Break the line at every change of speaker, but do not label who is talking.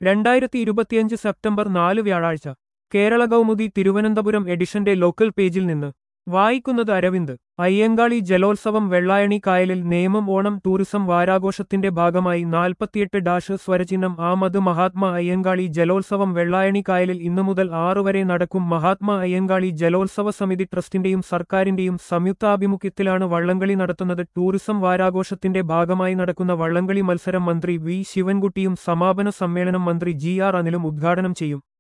രണ്ടായിരത്തി ഇരുപത്തിയഞ്ച് സെപ്റ്റംബർ നാല് വ്യാഴാഴ്ച കേരള കൗമുദി തിരുവനന്തപുരം എഡിഷന്റെ ലോക്കൽ പേജിൽ നിന്ന് വായിക്കുന്നത് അരവിന്ദ് അയ്യങ്കാളി ജലോത്സവം വെള്ളായണി കായലിൽ നേമം ഓണം ടൂറിസം വാരാഘോഷത്തിന്റെ ഭാഗമായി നാൽപ്പത്തിയെട്ട് ഡാഷ് സ്വരചിഹ്നം ആ മത് മഹാത്മാ അയ്യങ്കാളി ജലോത്സവം വെള്ളായണി കായലിൽ ഇന്നു മുതൽ ആറു വരെ നടക്കും മഹാത്മാ അയ്യങ്കാളി ജലോത്സവ സമിതി ട്രസ്റ്റിന്റെയും സർക്കാരിന്റെയും സംയുക്താഭിമുഖ്യത്തിലാണ് വള്ളംകളി നടത്തുന്നത് ടൂറിസം വാരാഘോഷത്തിന്റെ ഭാഗമായി നടക്കുന്ന വള്ളംകളി മത്സരം മന്ത്രി വി ശിവൻകുട്ടിയും സമാപന സമ്മേളനം മന്ത്രി ജി ആർ അനിലും ഉദ്ഘാടനം ചെയ്യും